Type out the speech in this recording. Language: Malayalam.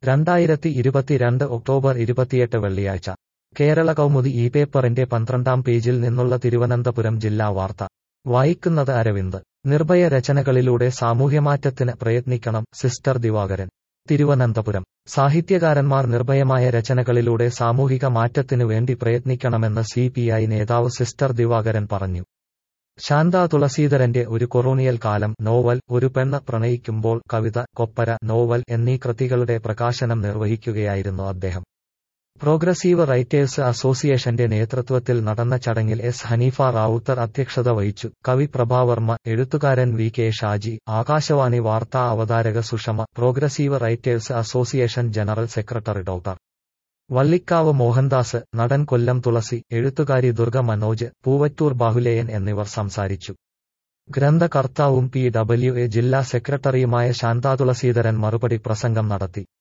രണ്ടായിരത്തി ഇരുപത്തിരണ്ട് ഒക്ടോബർ ഇരുപത്തിയെട്ട് വെള്ളിയാഴ്ച കേരള കൗമുദി ഈ പേപ്പറിന്റെ പന്ത്രണ്ടാം പേജിൽ നിന്നുള്ള തിരുവനന്തപുരം ജില്ലാ വാർത്ത വായിക്കുന്നത് അരവിന്ദ് നിർഭയ രചനകളിലൂടെ സാമൂഹ്യമാറ്റത്തിന് പ്രയത്നിക്കണം സിസ്റ്റർ ദിവാകരൻ തിരുവനന്തപുരം സാഹിത്യകാരന്മാർ നിർഭയമായ രചനകളിലൂടെ സാമൂഹിക മാറ്റത്തിനു വേണ്ടി പ്രയത്നിക്കണമെന്ന് സി പി ഐ നേതാവ് സിസ്റ്റർ ദിവാകരൻ പറഞ്ഞു ശാന്ത തുളസീധരന്റെ ഒരു കൊറോണിയൽ കാലം നോവൽ ഒരു പെണ്ണ് പ്രണയിക്കുമ്പോൾ കവിത കൊപ്പര നോവൽ എന്നീ കൃതികളുടെ പ്രകാശനം നിർവഹിക്കുകയായിരുന്നു അദ്ദേഹം പ്രോഗ്രസീവ് റൈറ്റേഴ്സ് അസോസിയേഷന്റെ നേതൃത്വത്തിൽ നടന്ന ചടങ്ങിൽ എസ് ഹനീഫ റാവുത്തർ അധ്യക്ഷത വഹിച്ചു കവി പ്രഭാവർമ്മ എഴുത്തുകാരൻ വി കെ ഷാജി ആകാശവാണി വാർത്താ അവതാരക Sushama progressive writers association general secretary doctor Vallikkavu Mohandas നടൻ കൊല്ലം തുളസി എഴുത്തുകാരി ദുർഗ മനോജ് പൂവറ്റൂർ ബാഹുലേയൻ എന്നിവർ സംസാരിച്ചു ഗ്രന്ഥകർത്താവും പി ഡബ്ല്യു എ ജില്ലാ സെക്രട്ടറിയുമായ ശാന്താ തുളസീധരൻ മറുപടി പ്രസംഗം നടത്തി